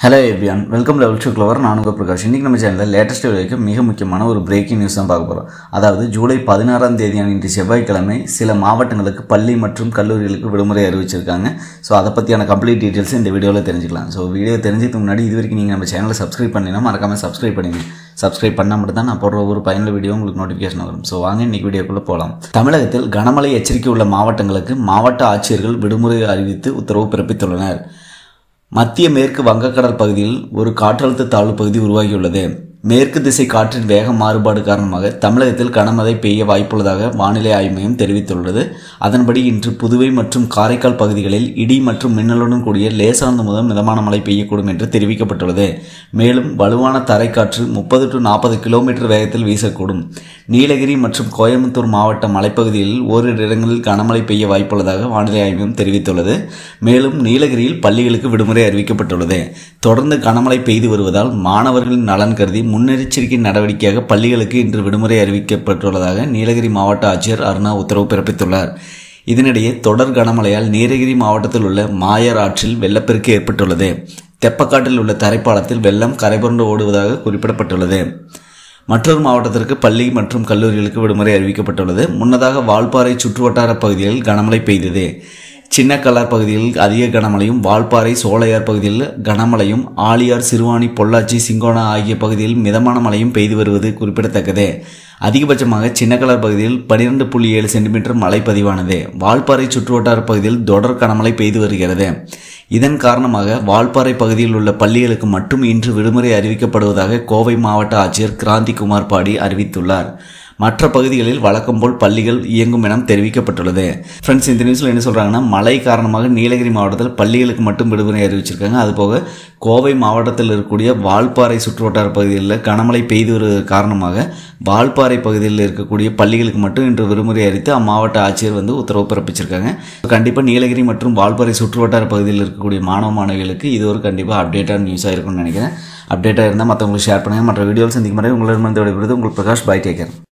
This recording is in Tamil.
hello everyone welcome level to clever நான் உங்கள் பிரகாஷ் இன்றைக்கி நம்ம சேனலில் லேட்டஸ்ட் வீடியோக்கு மிக முக்கியமான ஒரு பிரேக்கிங் நியூஸ் தான் பார்க்க போகிறோம் அதாவது ஜூலை பதினாறாம் தேதியான இன்று செவ்வாய்க்கிழமை சில மாவட்டங்களுக்கு பள்ளி மற்றும் கல்லூரிகளுக்கு விடுமுறை அறிவிச்சிருக்காங்க ஸோ அதை பற்றியான கம்ப்ளீட் டீட்டெயில்ஸ் இந்த வீடியோவில் தெரிஞ்சுக்கலாம் ஸோ வீடியோ தெரிஞ்சதுக்கு முன்னாடி இது வரைக்கும் நீங்கள் நம்ம சேனலை சப்ஸ்கிரைப் பண்ணினா மறக்காமல் சப்ஸ்கிரைப் பண்ணுங்க சப்ஸ்கிரைப் பண்ணால் மட்டும் தான் நான் போடுற ஒவ்வொரு பயனுள்ள வீடியோ உங்களுக்கு நோட்டிஃபிகேஷன் வரும் ஸோ வாங்க இன்னைக்கு வீடியோக்குள்ளே போகலாம் தமிழகத்தில் கனமழை எச்சரிக்கை உள்ள மாவட்டங்களுக்கு மாவட்ட ஆட்சியர்கள் விடுமுறை அறிவித்து உத்தரவு பிறப்பித்துள்ளனர் மத்திய மேற்கு வங்கக்கடல் பகுதியில் ஒரு காற்றழுத்த தாழ்வு பகுதி உருவாகியுள்ளது மேற்கு திசை காற்றின் வேக மாறுபாடு காரணமாக தமிழகத்தில் கனமழை பெய்ய வாய்ப்புள்ளதாக வானிலை ஆய்வு மையம் தெரிவித்துள்ளது அதன்படி இன்று புதுவை மற்றும் காரைக்கால் பகுதிகளில் இடி மற்றும் மின்னலுடன் கூடிய லேசானது முதல் மிதமான மழை பெய்யக்கூடும் என்று தெரிவிக்கப்பட்டுள்ளது மேலும் வலுவான தரைக்காற்று முப்பது டு நாற்பது கிலோமீட்டர் வேகத்தில் வீசக்கூடும் நீலகிரி மற்றும் கோயம்புத்தூர் மாவட்ட மலைப்பகுதிகளில் ஓரிரு இடங்களில் கனமழை பெய்ய வாய்ப்புள்ளதாக வானிலை ஆய்வு மையம் தெரிவித்துள்ளது மேலும் நீலகிரியில் பள்ளிகளுக்கு விடுமுறை அறிவிக்கப்பட்டுள்ளது தொடர்ந்து கனமழை பெய்து வருவதால் மாணவர்களின் நலன் கருதி முன்னெச்சரிக்கை நடவடிக்கையாக பள்ளிகளுக்கு இன்று விடுமுறை அறிவிக்கப்பட்டுள்ளதாக நீலகிரி மாவட்ட ஆட்சியர் அருணா உத்தரவு பிறப்பித்துள்ளார் இதனிடையே தொடர் கனமழையால் நீலகிரி மாவட்டத்தில் உள்ள மாயர் ஆற்றில் வெள்ளப்பெருக்கு ஏற்பட்டுள்ளது தெப்பக்காட்டில் உள்ள தரைப்பாலத்தில் வெள்ளம் கரைபுரண்டு ஓடுவதாக குறிப்பிடப்பட்டுள்ளது மற்றொரு மாவட்டத்திற்கு பள்ளி மற்றும் கல்லூரிகளுக்கு விடுமுறை அறிவிக்கப்பட்டுள்ளது முன்னதாக வால்பாறை சுற்றுவட்டார பகுதிகளில் கனமழை பெய்தது சின்னக்கல்லார் பகுதியில் அதிக கனமழையும் வால்பாறை சோலையார் பகுதியில் கனமழையும் ஆலியார் சிறுவாணி பொள்ளாச்சி சிங்கோனா ஆகிய பகுதியில் மிதமான மழையும் பெய்து வருவது குறிப்பிடத்தக்கது அதிகபட்சமாக சின்னக்கலார் பகுதியில் பனிரெண்டு புள்ளி ஏழு சென்டிமீட்டர் மழை பதிவானது வால்பாறை சுற்றுவட்டார பகுதியில் தொடர் கனமழை பெய்து வருகிறது இதன் காரணமாக வால்பாறை பகுதியில் உள்ள பள்ளிகளுக்கு மட்டும் இன்று விடுமுறை அறிவிக்கப்படுவதாக கோவை மாவட்ட ஆட்சியர் கிராந்திகுமார் பாடி அறிவித்துள்ளார் மற்ற பகுதிகளில் வழக்கம் போல் பள்ளிகள் இயங்கும் என தெரிவிக்கப்பட்டுள்ளது ஃப்ரெண்ட்ஸ் இந்த நியூஸில் என்ன சொல்கிறாங்கன்னா மழை காரணமாக நீலகிரி மாவட்டத்தில் பள்ளிகளுக்கு மட்டும் விடுமுறை அறிவிச்சிருக்காங்க அதுபோக கோவை மாவட்டத்தில் இருக்கக்கூடிய வால்பாறை சுற்றுவட்டார பகுதிகளில் கனமழை பெய்து வருவது காரணமாக வால்பாறை பகுதியில் இருக்கக்கூடிய பள்ளிகளுக்கு மட்டும் இன்று விடுமுறை அறிவித்து அம்மாவட்ட ஆட்சியர் வந்து உத்தரவு பிறப்பிச்சிருக்காங்க கண்டிப்பாக நீலகிரி மற்றும் வால்பாறை சுற்றுவட்டார பகுதியில் இருக்கக்கூடிய மாணவ மாணவிகளுக்கு இது ஒரு கண்டிப்பாக அப்டேட்டான நியூஸாக இருக்கும்னு நினைக்கிறேன் அப்டேட்டாக இருந்தால் மற்றவங்களுக்கு ஷேர் பண்ணுங்கள் மற்ற வீடியோவில் சந்திக்கும் முறை உங்களிடமிருந்து விடைபெறுவது உங்கள் பிரகாஷ் பாய் டேக்கர்